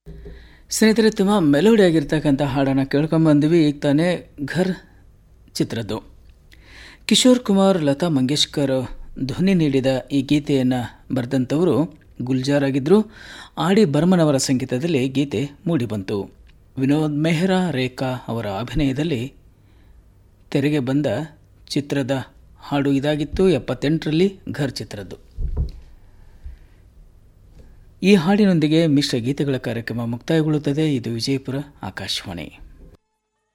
ಸ್ನೇಹಿತರೆ ತುಂಬ ಮೆಲೋಡಿ ಆಗಿರ್ತಕ್ಕಂಥ ಹಾಡನ್ನು ಕೇಳ್ಕೊಂಬಂದ್ವಿ ಈಗ ತಾನೇ ಘರ್ ಚಿತ್ರದ್ದು ಕಿಶೋರ್ ಕುಮಾರ್ ಲತಾ ಮಂಗೇಶ್ಕರ್ ಧ್ವನಿ ನೀಡಿದ ಈ ಗೀತೆಯನ್ನು ಬರೆದಂಥವರು ಗುಲ್ಜಾರ್ ಆಗಿದ್ದರು ಆಡಿ ಬರ್ಮನ್ ಅವರ ಸಂಗೀತದಲ್ಲಿ ಗೀತೆ ಮೂಡಿಬಂತು ವಿನೋದ್ ಮೆಹ್ರಾ ರೇಖಾ ಅವರ ಅಭಿನಯದಲ್ಲಿ ತೆರೆಗೆ ಬಂದ ಚಿತ್ರದ ಹಾಡು ಇದಾಗಿತ್ತು ಎಪ್ಪತ್ತೆಂಟರಲ್ಲಿ ಘರ್ ಚಿತ್ರದ್ದು ಈ ಹಾಡಿನೊಂದಿಗೆ ಮಿಶ್ರ ಗೀತೆಗಳ ಕಾರ್ಯಕ್ರಮ ಮುಕ್ತಾಯಗೊಳ್ಳುತ್ತದೆ ಇದು ವಿಜಯಪುರ ಆಕಾಶವಾಣಿ